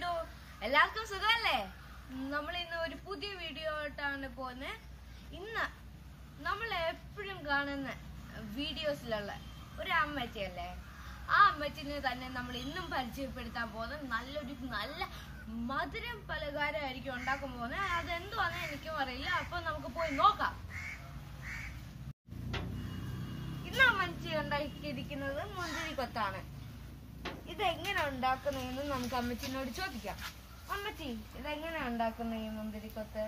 എന്തുണ്ടോ എല്ലാവർക്കും സുഖമല്ലേ നമ്മൾ ഇന്ന് ഒരു പുതിയ വീഡിയോ ആയിട്ടാണ് പോകുന്നത് ഇന്ന് നമ്മൾ എപ്പോഴും കാണുന്ന വീഡിയോസിലുള്ള ഒരു അമ്മച്ചിയല്ലേ ആ അമ്മച്ചിനെ തന്നെ നമ്മൾ ഇന്നും പരിചയപ്പെടുത്താൻ പോകുന്നത് നല്ലൊരു നല്ല മധുരം പലഹാരമായിരിക്കും ഉണ്ടാക്കാൻ പോകുന്നത് അതെന്തുവാന്ന് എനിക്കും അറിയില്ല അപ്പൊ നമുക്ക് പോയി നോക്കാം ഇന്ന് അമ്മച്ചി ഉണ്ടാക്കിയിരിക്കുന്നത് മുന്തിരി കൊത്താണ് ഇതെങ്ങനെ ഉണ്ടാക്കുന്നതെന്ന് നമുക്ക് അമ്മച്ചിനോട് ചോദിക്കാം അമ്മച്ചി ഇതെങ്ങനെ ഉണ്ടാക്കുന്ന ഈ മുന്തിരിക്കൊത്ത്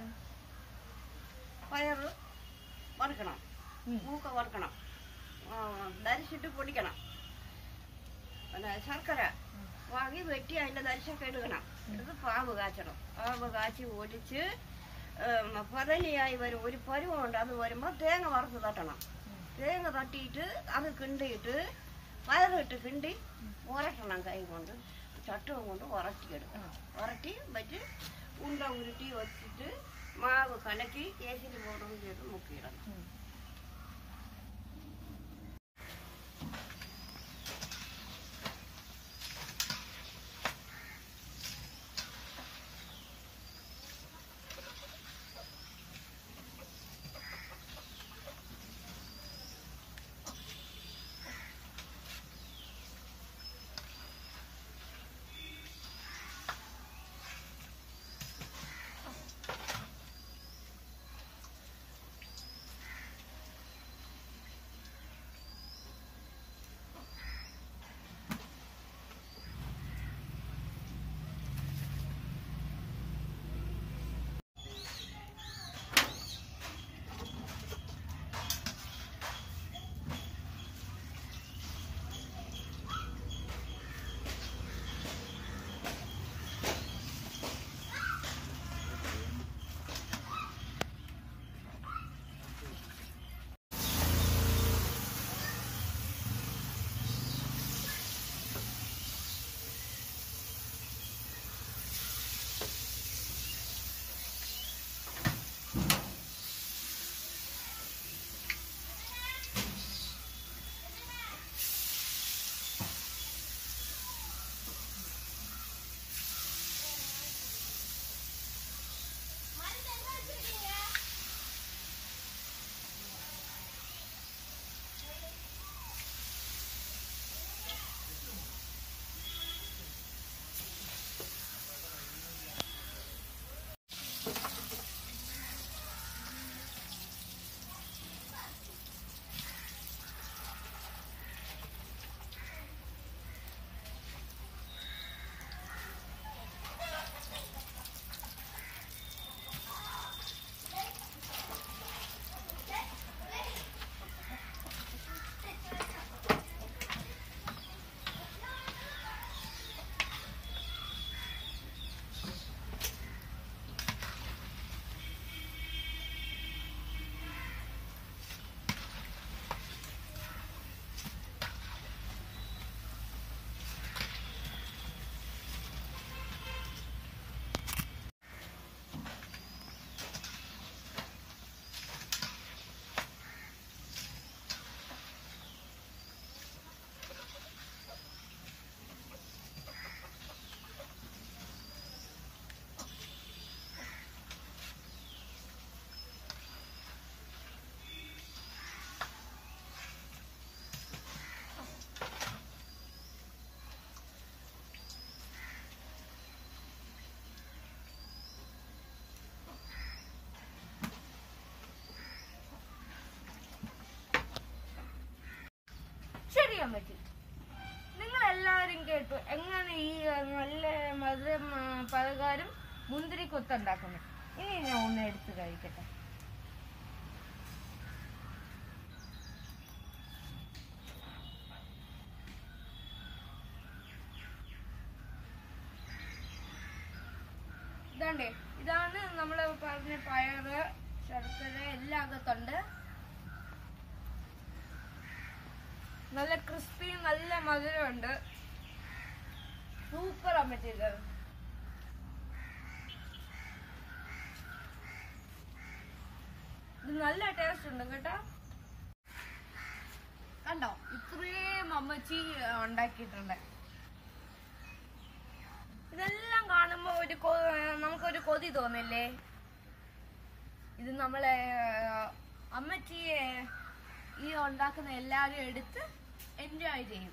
പയറ് വറുക്കണം ഉം. മൂക്ക വറുക്കണം ആ, ധരിച്ചിട്ട് പൊടിക്കണം പിന്നെ ശർക്കര വാങ്ങി വെട്ടി അതിന്റെ ധരിശൊക്കെ എടുക്കണം എടുത്ത് പാവ് കാച്ചണം പാവ് കാച്ചി ഒലിച്ച് ഉം, പതലിയായി വരും ഒരു പരുവമുണ്ട് അത് വരുമ്പോൾ തേങ്ങ വറുത്ത് തട്ടണം തേങ്ങ തട്ടിയിട്ട് അത് കിണ്ടിയിട്ട് പയറിട്ട് കിണ്ടി ഉരട്ടണം കൈ കൊണ്ട് ചട്ടവും കൊണ്ട് ഉരട്ടിയെടുക്കണം ഉരട്ടി വെച്ച് ഉണ്ട ഉരുട്ടി വെച്ചിട്ട് മാവ് കലക്കി കേസിൽ പോടും ചെയ്ത് മുക്കിയിടണം ശരി അമ്മച്ചി നിങ്ങൾ എല്ലാവരും കേട്ടു എങ്ങനെ ഈ ആ, നല്ല മധുരം ആ, പലഹാരം മുന്തിരി കൊത്തുണ്ടാക്കുന്നത് ഇനി ഞാൻ ഒന്ന് എടുത്ത് കഴിക്കട്ടെ ഇതാണ്ടേ ഇതാണ് നമ്മൾ പറഞ്ഞ പയറ് ശർക്കര എല്ലാം അകത്തുണ്ട് നല്ല ക്രിസ്പി നല്ല മധുരമുണ്ട് സൂപ്പർ അമ്മച്ചി ഇത് ഇത് നല്ല ടേസ്റ്റ് ഉണ്ട് കേട്ടോ കണ്ടോ ഇത്രയും അമ്മച്ചി ഉണ്ടാക്കിയിട്ടുണ്ട് ഇതെല്ലാം കാണുമ്പോ ഒരു കൊ- നമുക്കൊരു കൊതി തോന്നില്ലേ ഇത് നമ്മളെ അമ്മച്ചി ഈ ഉണ്ടാക്കുന്ന എല്ലാരും എടുത്ത് എൻജോയ് ചെയ്യും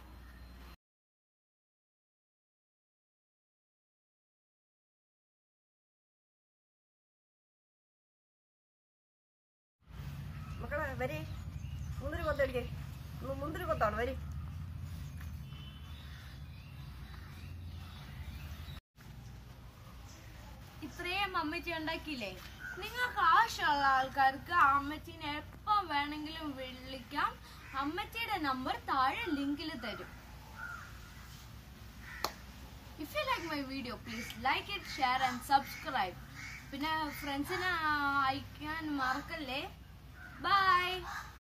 മക്കളെ വരി മുന്തിരി കൊത്തടിക്കേ മുന്തിരി കൊത്താണ് വരി ഇത്രയും അമ്മച്ചി ഉണ്ടാക്കിയില്ലേ നിങ്ങൾക്ക് ആവശ്യമുള്ള ആൾക്കാർക്ക് ആ അമ്മച്ചീനെ എപ്പം വേണമെങ്കിലും വിളിക്കാം അമ്മച്ചിയുടെ നമ്പർ താഴെ ലിങ്കിൽ തരും if you like my video please like it share and subscribe പിന്നെ ഫ്രണ്ട്സിനെ അയക്കാൻ മറക്കല്ലേ ബൈ